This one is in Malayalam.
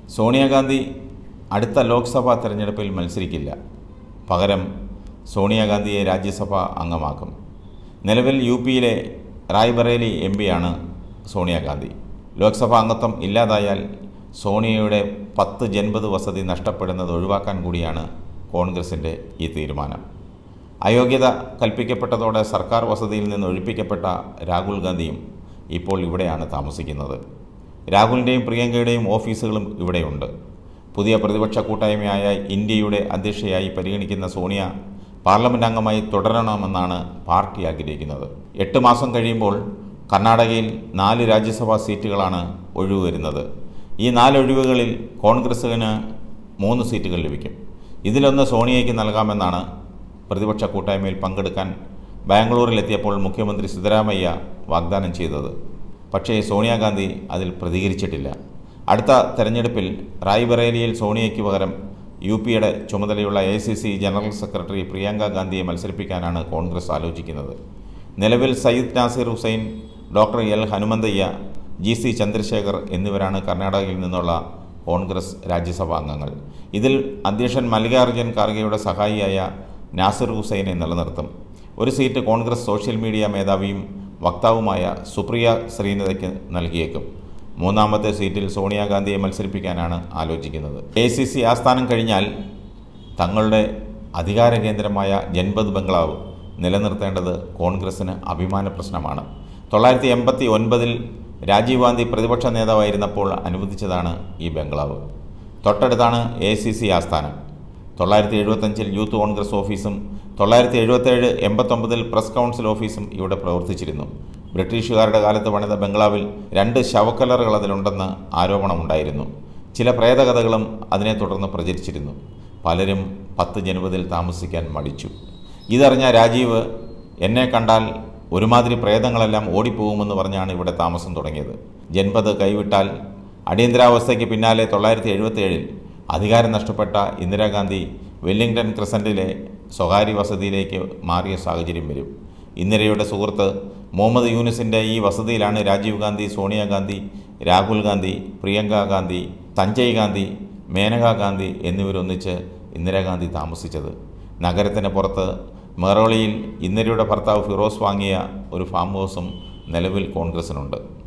സോണിയാഗാന്ധി അടുത്ത ലോക്സഭാ തെരഞ്ഞെടുപ്പിൽ മത്സരിക്കില്ല പകരം സോണിയാഗാന്ധിയെ രാജ്യസഭ അംഗമാക്കും നിലവിൽ യു പിയിലെ റായ്ബറേലി എം പിയാണ് സോണിയാഗാന്ധി ലോക്സഭാ അംഗത്വം ഇല്ലാതായാൽ സോണിയയുടെ പത്ത് ജൻപത് വസതി നഷ്ടപ്പെടുന്നത് ഒഴിവാക്കാൻ കൂടിയാണ് കോൺഗ്രസിൻ്റെ ഈ തീരുമാനം അയോഗ്യത കൽപ്പിക്കപ്പെട്ടതോടെ സർക്കാർ വസതിയിൽ നിന്ന് ഒഴിപ്പിക്കപ്പെട്ട രാഹുൽ ഗാന്ധിയും ഇപ്പോൾ ഇവിടെയാണ് താമസിക്കുന്നത് രാഹുലിൻ്റെയും പ്രിയങ്കയുടെയും ഓഫീസുകളും ഇവിടെയുണ്ട് പുതിയ പ്രതിപക്ഷ കൂട്ടായ്മയായ ഇന്ത്യയുടെ അധ്യക്ഷയായി പരിഗണിക്കുന്ന സോണിയ പാർലമെൻറ് അംഗമായി തുടരണമെന്നാണ് പാർട്ടി ആഗ്രഹിക്കുന്നത് എട്ട് മാസം കഴിയുമ്പോൾ കർണാടകയിൽ നാല് രാജ്യസഭാ സീറ്റുകളാണ് ഒഴിവ് വരുന്നത് ഈ നാല് ഒഴിവുകളിൽ കോൺഗ്രസ്സിന് മൂന്ന് സീറ്റുകൾ ലഭിക്കും ഇതിലൊന്ന് സോണിയയ്ക്ക് നൽകാമെന്നാണ് പ്രതിപക്ഷ കൂട്ടായ്മയിൽ പങ്കെടുക്കാൻ ബാംഗ്ലൂരിലെത്തിയപ്പോൾ മുഖ്യമന്ത്രി സിദ്ധരാമയ്യ വാഗ്ദാനം ചെയ്തത് പക്ഷേ സോണിയാഗാന്ധി അതിൽ പ്രതികരിച്ചിട്ടില്ല അടുത്ത തെരഞ്ഞെടുപ്പിൽ റായ്ബറേലിയിൽ സോണിയയ്ക്ക് പകരം യു പിയുടെ ചുമതലയുള്ള A C C general secretary Priyanka ഗാന്ധിയെ മത്സരിപ്പിക്കാനാണ് കോൺഗ്രസ് ആലോചിക്കുന്നത് നിലവിൽ Syed Nasir Hussain doctor L Hanumanthaiah G C Chandrashekhar എന്നിവരാണ് കർണാടകയിൽ നിന്നുള്ള കോൺഗ്രസ് രാജ്യസഭാ അംഗങ്ങൾ ഇതിൽ അധ്യക്ഷൻ മല്ലികാർജ്ജുൻ ഖാർഗെയുടെ സഹായിയായ നാസിർ ഹുസൈനെ നിലനിർത്തും ഒരു സീറ്റ് കോൺഗ്രസ് സോഷ്യൽ മീഡിയ മേധാവിയും വക്താവുമായ സുപ്രിയ ശ്രീനതയ്ക്ക് നൽകിയേക്കും മൂന്നാമത്തെ സീറ്റിൽ സോണിയാഗാന്ധിയെ മത്സരിപ്പിക്കാനാണ് ആലോചിക്കുന്നത് എ സി സി ആസ്ഥാനം കഴിഞ്ഞാൽ തങ്ങളുടെ അധികാര കേന്ദ്രമായ ജൻപത് ബംഗ്ലാവ് നിലനിർത്തേണ്ടത് കോൺഗ്രസ്സിന് അഭിമാന പ്രശ്നമാണ് തൊള്ളായിരത്തി എൺപത്തി ഒൻപതിൽ രാജീവ് ഗാന്ധി പ്രതിപക്ഷ നേതാവായിരുന്നപ്പോൾ അനുവദിച്ചതാണ് ഈ ബംഗ്ലാവ് തൊട്ടടുത്താണ് എ സി സി ആസ്ഥാനം തൊള്ളായിരത്തി എഴുപത്തഞ്ചിൽ യൂത്ത് കോൺഗ്രസ് ഓഫീസും തൊള്ളായിരത്തി എഴുപത്തേഴ് എൺപത്തൊമ്പതിൽ പ്രസ് കൗൺസിൽ ഓഫീസും ഇവിടെ പ്രവർത്തിച്ചിരുന്നു ബ്രിട്ടീഷുകാരുടെ കാലത്ത് പണിത ബംഗ്ലാവിൽ രണ്ട് ശവക്കലറുകൾ അതിലുണ്ടെന്ന് ആരോപണമുണ്ടായിരുന്നു ചില പ്രേതകഥകളും അതിനെ തുടർന്ന് പ്രചരിച്ചിരുന്നു പലരും പത്ത് ജനുവതിൽ താമസിക്കാൻ മടിച്ചു ഇതറിഞ്ഞ രാജീവ് എന്നെ കണ്ടാൽ ഒരുമാതിരി പ്രേതങ്ങളെല്ലാം ഓടിപ്പോകുമെന്ന് പറഞ്ഞാണ് ഇവിടെ താമസം തുടങ്ങിയത് ജൻപത് കൈവിട്ടാൽ അടിയന്തരാവസ്ഥയ്ക്ക് പിന്നാലെ തൊള്ളായിരത്തി എഴുപത്തേഴിൽ അധികാരം നഷ്ടപ്പെട്ട ഇന്ദിരാഗാന്ധി വെല്ലിംഗ്ടൺ ക്രിസൻറ്റിലെ സ്വകാര്യ വസതിയിലേക്ക് മാറിയ സാഹചര്യം വരും ഇന്ദിരയുടെ സുഹൃത്ത് മുഹമ്മദ് യൂനിസിൻ്റെ ഈ വസതിയിലാണ് രാജീവ് ഗാന്ധി സോണിയാഗാന്ധി രാഹുൽ ഗാന്ധി പ്രിയങ്ക ഗാന്ധി സഞ്ജയ് ഗാന്ധി മേനകാ ഗാന്ധി എന്നിവരൊന്നിച്ച് ഇന്ദിരാഗാന്ധി താമസിച്ചത് നഗരത്തിന് പുറത്ത് മെറോളിയിൽ ഇന്ദിരയുടെ ഭർത്താവ് ഫിറോസ് വാങ്ങിയ ഒരു ഫാം ഹൗസും നിലവിൽ കോൺഗ്രസിനുണ്ട്